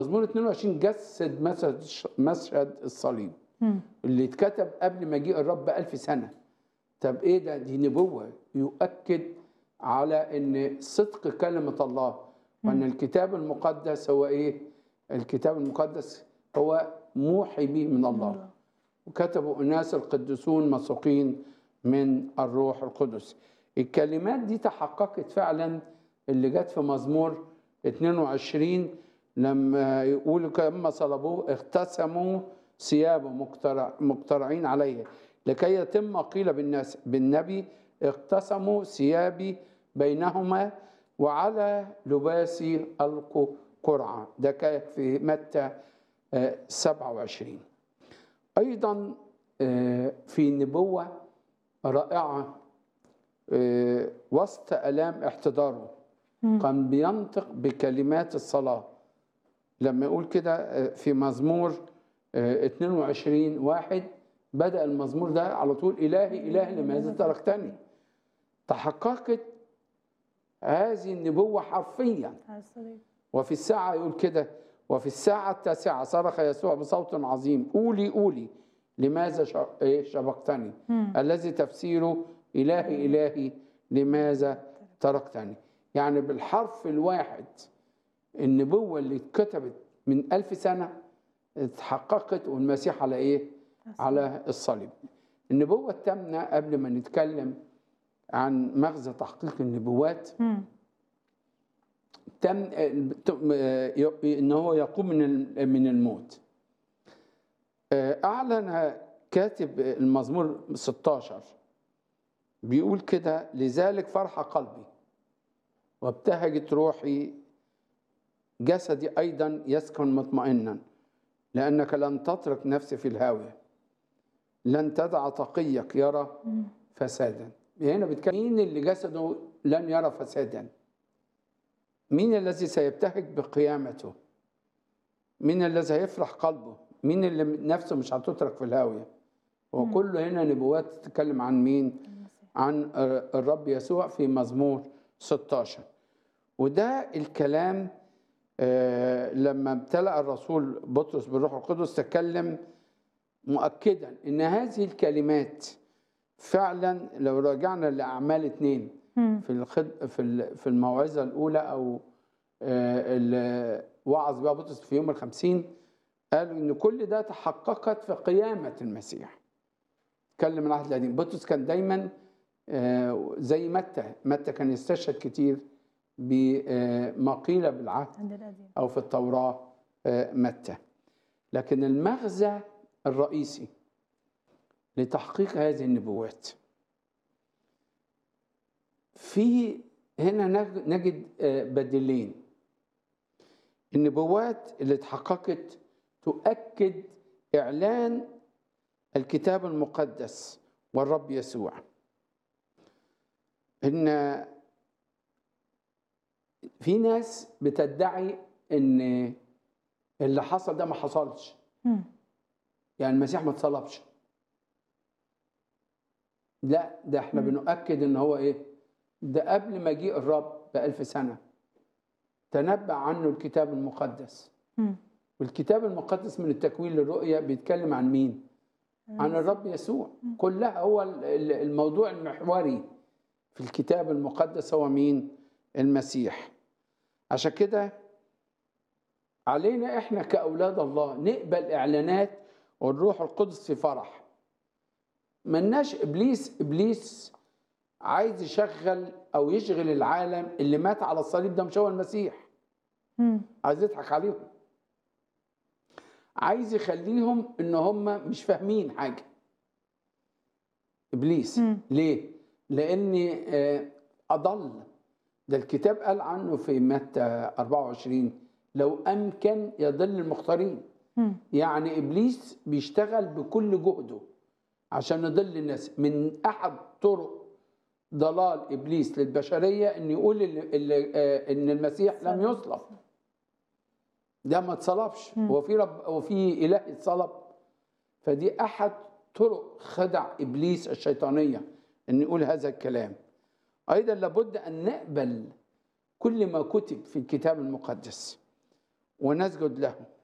مزمور 22 جسد مشهد مشهد الصليب مم. اللي اتكتب قبل مجيء الرب بألف سنة طب ايه ده دي نبوة يؤكد على ان صدق كلمة الله وان الكتاب المقدس هو ايه الكتاب المقدس هو موحي به من الله وكتبوا الناس القديسون مسوقين من الروح القدس الكلمات دي تحققت فعلا اللي جت في مزمور 22 لما يقول كما صلبوه اختسموا ثيابه مقترع مقترعين عليه لكي يتم قيل بالناس بالنبي اقتسموا ثيابي بينهما وعلى لباسي ألقوا قرعة ده كان في متى آه، 27 أيضا آه، في نبوة رائعة آه، وسط آلام احتضاره كان بينطق بكلمات الصلاة لما يقول كده آه، في مزمور آه، 22 واحد بدأ المزمور ده على طول إلهي إلهي لماذا تركتني تحققت هذه النبوة حرفيا على الصليب وفي الساعة يقول كده وفي الساعة التاسعة صرخ يسوع بصوت عظيم قولي قولي لماذا ش- إيه شبقتني الذي تفسيره إلهي إلهي لماذا تركتني يعني بالحرف الواحد النبوة اللي اتكتبت من ألف سنة اتحققت والمسيح على إيه على الصليب النبوة التامنة قبل ما نتكلم عن مغزى تحقيق النبوات مم. تم تم- ان هو يقوم من ال- من الموت اعلن كاتب المزمور 16 بيقول كده لذلك فرح قلبي وابتهجت روحي جسدي ايضا يسكن مطمئنا لانك لن تترك نفسي في الهاويه لن تدع تقيك يرى فسادا هنا بيتكلم مين اللي جسده لن يرى فسادا مين الذي سيبتهج بقيامته مين الذي هيفرح قلبه مين اللي نفسه مش هتترك في الهاوية وكله هنا نبوات تتكلم عن مين عن الرب يسوع في مزمور 16 وده الكلام آه، لما امتلأ الرسول بطرس بالروح القدس تكلم مؤكدا ان هذه الكلمات فعلا لو رجعنا لاعمال اثنين مم. في الخد... في ال- في الموعظه الاولى او آه، اللي وعظ بها بطرس في يوم الخمسين قالوا ان كل ده تحققت في قيامه المسيح اتكلم العهد القديم بطرس كان دايما آه، زي متى متى كان يستشهد كتير بما قيل بالعهد عند القديم او في التوراه آه، متى لكن المغزى الرئيسي لتحقيق هذه النبوات في هنا نج- نجد آه، بديلين النبوات اللي اتحققت تؤكد اعلان الكتاب المقدس والرب يسوع ان في ناس بتدعي ان اللي حصل ده ما حصلش مم. يعني المسيح ما اتصلبش لا ده احنا بنؤكد ان هو ايه ده قبل مجيء الرب بألف سنة تنبأ عنه الكتاب المقدس مم. والكتاب المقدس من التكوين للرؤية بيتكلم عن مين عن الرب يسوع كلها هو ال- ال- الموضوع المحوري في الكتاب المقدس هو مين المسيح عشان كده علينا احنا كاولاد الله نقبل اعلانات والروح القدس في فرح ملناش ابليس ابليس عايز يشغل او يشغل العالم اللي مات على الصليب ده مش هو المسيح مم. عايز يضحك عليهم عايز يخليهم ان هم مش فاهمين حاجه ابليس مم. ليه لان آه، اضل ده الكتاب قال عنه في متى 24 لو امكن يضل المختارين مم. يعني ابليس بيشتغل بكل جهده عشان يضل الناس من احد طرق ضلال ابليس للبشريه ان يقول ال- ال- آه، ان المسيح لم يصلب ده ما اتصلبش هو في رب هو في اله اتصلب فدي احد طرق خدع ابليس الشيطانيه ان يقول هذا الكلام ايضا لابد ان نقبل كل ما كتب في الكتاب المقدس ونسجد له